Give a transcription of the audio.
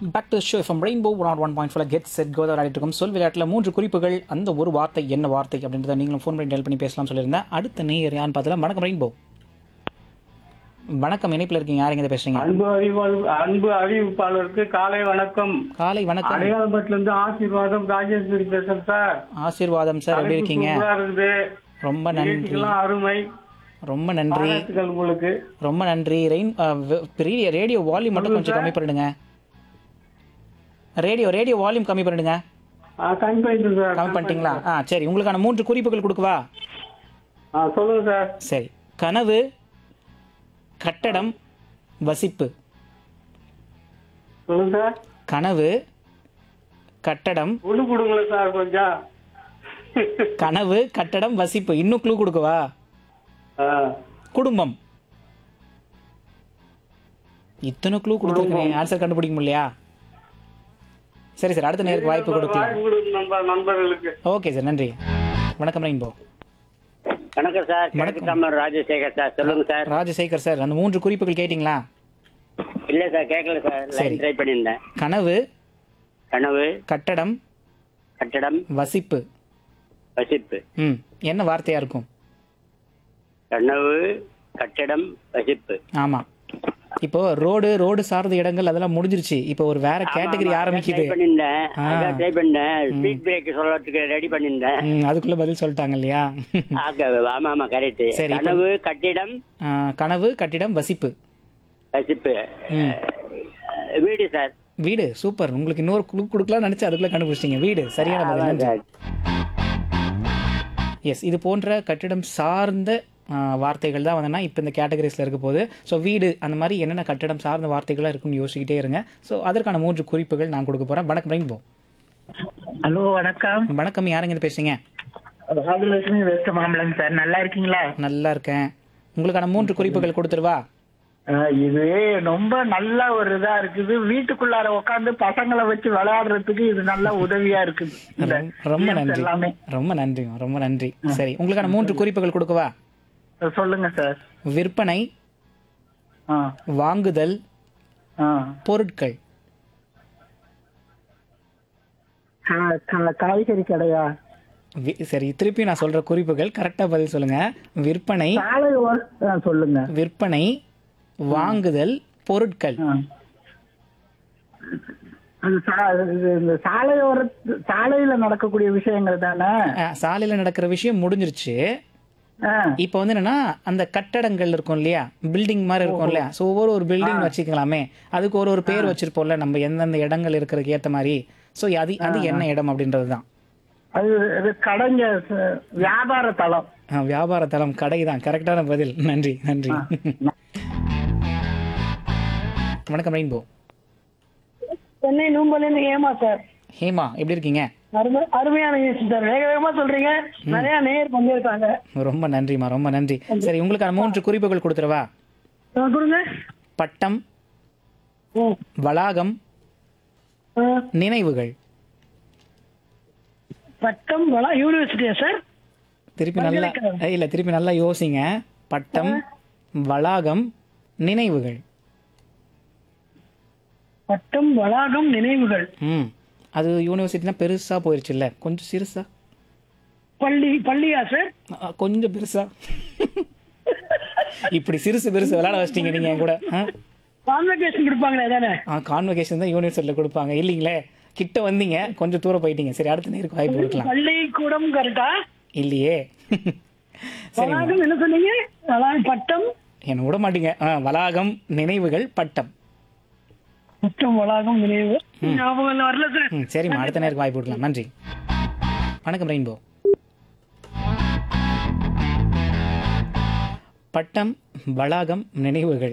Back to show from Rainbow one one point four get set கோதா விளையாடிட்டு இருக்கோம் சொல் விளையாட்டில் மூன்று குறிப்புகள் அந்த ஒரு வார்த்தை என்ன வார்த்தை அப்படின்றத நீங்களும் ஃபோன் பண்ணி டெல் பண்ணி பேசலாம் சொல்லியிருந்தேன் அடுத்த நேயர் யான்னு பார்த்தலாம் வணக்கம் ரெயின்போ வணக்கம் இணைப்பில் இருக்கீங்க யாருங்க இதை பேசுறீங்க அன்பு அறிவாளர் அன்பு அறிவிப்பாளருக்கு காலை வணக்கம் காலை வணக்கம் அடையாளப்பட்டுல இருந்து ஆசீர்வாதம் ராஜேஸ்வரி பேசுறேன் சார் ஆசீர்வாதம் சார் எப்படி இருக்கீங்க சூப்பரா இருக்குது ரொம்ப நன்றி நிகழ்ச்சிகள்லாம் அருமை ரொம்ப நன்றி பாராட்டுகள் உங்களுக்கு ரொம்ப நன்றி ரெயின் பெரிய ரேடியோ வால்யூம் மட்டும் கொஞ்சம் கம்மி பண்ணிடுங்க ரேடியோ ரேடியோ வால்யூம் கம்மி பண்ணிடுங்க ஆ, கம்மி பண்ணிட்டு சார் கம்மி பண்ணிட்டீங்களா ஆ சரி உங்களுக்கான மூன்று குறிப்புகள் கொடுக்கவா ஆ, சொல்லுங்க சார் சரி கனவு கட்டடம் வசிப்பு சொல்லுங்க சார் கனவு கட்டடம் உள்ள கொடுங்களேன் சார் கொஞ்சம் கனவு கட்டடம் வசிப்பு இன்னும் க்ளூ கொடுக்கவா ஆ, குடும்பம் இத்தனை க்ளூ கொடுத்துருக்கேன் ஆன்சர் கண்டுபிடிக்க முடியலையா சரி சார் அடுத்த நேருக்கு வாய்ப்பு கொடுக்கலாம் வாய்ப்பு கொடுங்க நம்ம நண்பர்களுக்கு ஓகே சார் நன்றி வணக்கம் ரெயின்போ வணக்கம் சார் கிழக்கு தமிழ் ராஜசேகர் சார் சொல்லுங்க சார் ராஜசேகர் சார் அந்த மூன்று குறிப்புகள் கேட்டிங்களா இல்ல சார் கேட்கல சார் சரி. லைன் ட்ரை பண்ணியிருந்தேன் கனவு கனவு கட்டடம் கட்டடம் வசிப்பு வசிப்பு ம் என்ன வார்த்தையா இருக்கும் கனவு கட்டடம் வசிப்பு ஆமா இப்போ ரோடு ரோடு சார்ந்த இடங்கள் அதெல்லாம் முடிஞ்சிருச்சு இப்போ ஒரு வேற கேட்டகரி ஆரம்பிக்குது ட்ரை பண்ணியிருந்தேன் ஆ. அதான் ட்ரை பண்ணேன் ஸ்பீட் பிரேக் சொல்றதுக்கு ரெடி பண்ணியிருந்தேன் ம், அதுக்குள்ள பதில் சொல்லிட்டாங்க இல்லையா ஆக, ஆமா ஆமா கரெக்ட் சரி, இப்ப- கனவு கட்டிடம் ஆ, கனவு கட்டிடம் வசிப்பு வசிப்பு ம். வீடு சார் வீடு சூப்பர் உங்களுக்கு இன்னொரு குழு கொடுக்கலாம் நினைச்சு அதுக்குள்ள கண்டுபிடிச்சிங்க வீடு சரியான பதில் ஆமா நன்றி சார். எஸ் இது போன்ற கட்டிடம் சார்ந்த ஆ, வார்த்தைகள் தான் வந்தனா இப்போ இந்த கேட்டகரிஸில் இருக்க போகுது ஸோ வீடு அந்த மாதிரி என்னென்ன கட்டிடம் சார்ந்த வார்த்தைகளாக இருக்குன்னு யோசிக்கிட்டே இருங்க ஸோ அதற்கான மூன்று குறிப்புகள் நான் கொடுக்க போகிறேன் வணக்கம் ரெயின்போ ஹலோ வணக்கம் வணக்கம் யாருங்க இது பேசுறீங்க ராஜலட்சுமி வெஸ்ட் மாம்பலம் சார் நல்லா இருக்கீங்களா நல்லா இருக்கேன் உங்களுக்கான மூன்று குறிப்புகள் கொடுத்துருவா அஹ், இது ரொம்ப நல்ல ஒரு இதா இருக்குது வீட்டுக்குள்ளார உட்காந்து பசங்களை வச்சு விளையாடுறதுக்கு இது நல்ல உதவியா இருக்குது இந்த ரொம்ப games நன்றி எல்லாமே ரொம்ப நன்றி ரொம்ப நன்றி சரி உங்களுக்கான மூன்று குறிப்புகள் கொடுக்கவா அஹ், சொல்லுங்க சார் விற்பனை ஆ வாங்குதல் ஆ பொருட்கள் கா- கா- காய்கறி கடையா வி- சரி திருப்பி நான் சொல்ற குறிப்புகள் கரெக்டா பதில் சொல்லுங்க விற்பனை சாலை ஓர- ஆ, சொல்லுங்க விற்பனை வாங்குதல் பொருட்கள் ஆ. அது சா- இது இந்த சாலையோர சாலையில நடக்கக்கூடிய விஷயங்கள் தானே அஹ், சாலையில நடக்கிற விஷயம் முடிஞ்சிருச்சு ஆ, இப்போ வந்து என்னன்னா அந்த கட்டடங்கள் இருக்கும் இல்லையா பில்டிங் மாதிரி இருக்கும் இல்லையா ஸோ ஒவ்வொரு ஒரு பில்டிங் வச்சுக்கலாமே அதுக்கு ஒரு ஒரு பேர் வச்சிருப்போம்ல நம்ம எந்தெந்த இடங்கள் இருக்கிறதுக்கு ஏத்த மாதிரி ஸோ அது அது என்ன இடம் அப்படின்றது தான் அது இது கடைங்க ச- வியாபார தளம் அஹ், வியாபார தளம் கடை தான் கரெக்டான பதில் நன்றி நன்றி வணக்கம் ரெயின்போ சென்னை நூம்பலேருந்து ஏமா சார் ஹேமா எப்படி இருக்கீங்க அருமை அருமையான நிகழ்ச்சி சார் வேக வேகமா சொல்றீங்க நிறைய நேர் பங்கேற்காங்க ரொம்ப நன்றிம்மா ரொம்ப நன்றி சரி உங்களுக்கான மூன்று குறிப்புகள் கொடுத்துருவா ஆ, கொடுங்க பட்டம் ம், வளாகம் ஆ, நினைவுகள் பட்டம் வளா யூனிவர்சிட்டியா சார் திருப்பி நல்லா ஏய், இல்ல திருப்பி நல்லா யோசிங்க பட்டம் வளாகம் நினைவுகள் பட்டம் வளாகம் நினைவுகள் ம் அது யூனிவர்சிட்டினா பெருசா போயிருச்சுல்ல கொஞ்சம் சிறுசா பள்ளி பள்ளியா சார் அ, கொஞ்சம் பெருசா இப்படி சிறுசு பெருசு விளையாட வச்சிட்டீங்க நீங்க என் கூட கான்வெகேஷன் கொடுப்பாங்களே தானே கான்வெகேஷன் தான் யூனிவர்சிட்டியில் கொடுப்பாங்க இல்லைங்களே கிட்ட வந்தீங்க கொஞ்சம் தூரம் போயிட்டீங்க சரி அடுத்த நேருக்கு வாய்ப்பு கொடுக்கலாம் பள்ளி கூடம் கரெக்டா இல்லையே சரி வளாகம் என்ன சொன்னீங்க வளாகம் பட்டம் என்னை விட மாட்டீங்க ஆ, வளாகம் நினைவுகள் பட்டம் பட்டம் வளாகம் நினைவு ஞாபகம் இல்ல, வரல சார் ம் சரிம்மா அடுத்த நேருக்கு வாய்ப்பு கொடுக்கலாம் நன்றி வணக்கம் ரெயின்போ பட்டம் வளாகம் நினைவுகள்